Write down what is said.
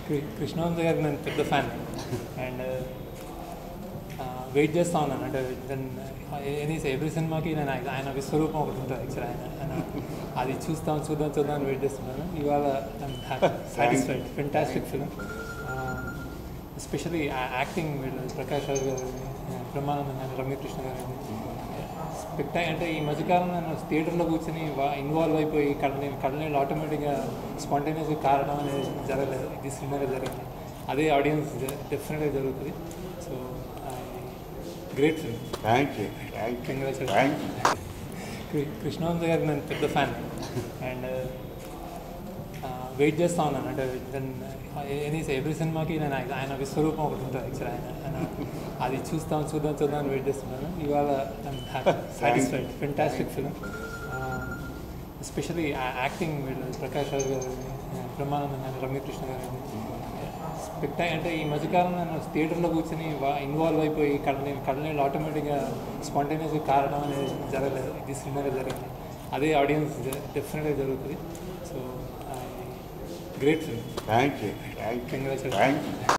కృ- కృష్ణవంశ గారికి నేను పెద్ద ఫ్యాన్ అండ్ వెయిట్ చేస్తా ఉన్నాను అంటే ఎనీ ఎవ్రీ సినిమాకి నేను ఆయన- ఆయన విశ్వరూపం ఒకటి ఉంటుంది యాక్చువల్ ఆయన ఆయన అది చూస్తాం చూద్దాం చూద్దాం అని వెయిట్ చేస్తున్నాను ఇవాళ satisfied fantastic film especially acting వీళ్ళు ప్రకాష్ రాజ్ గారు బ్రహ్మానందం గారు రమ్యకృష్ణ గారు స్పెక్టా అంటే ఈ మధ్యకాలం నేను థియేటర్లో కూర్చొని ఇన్వాల్వ్ అయిపోయి కళ్ళని కళ్ళనీళ్ళు ఆటోమేటిక్గా స్పాంటేనియస్గా కారడం అనేది జరగలేదు ఇది సినిమాగా జరిగింది అదే ఆడియన్స్ డెఫినెట్గా జరుగుతుంది so great film thank you thank you congratulation thank you కృ- కృష్ణవంశ గారికి నేను పెద్ద ఫ్యాన్ అండ్ వెయిట్ చేస్తా ఉన్నాను అంటే ఎనీ ఎవ్రీ సినిమాకి నేను ఆయన- ఆయన విశ్వరూపం ఒకటి ఉంటుంది యాక్చువల్ ఆయన ఆయన అది చూస్తాం చూద్దాం చూద్దాం అని వెయిట్ చేస్తున్నాను ఇవాళ satisfied fantastic film especially acting వీళ్ళు ప్రకాష్ రాజ్ గారు బ్రహ్మానందం గారు రమ్యకృష్ణ గారు స్పెక్టా అంటే ఈ మధ్యకాలం నేను థియేటర్లో కూర్చొని ఇన్వాల్వ్ అయిపోయి కళ్ళని కళ్ళనీళ్ళు ఆటోమేటిక్గా స్పాంటేనియస్గా కారడం అనేది జరగలేదు ఇది సినిమాగా జరిగింది అదే ఆడియన్స్ డెఫినెట్గా జరుగుతుంది so great film thank you thank you congratulation thank you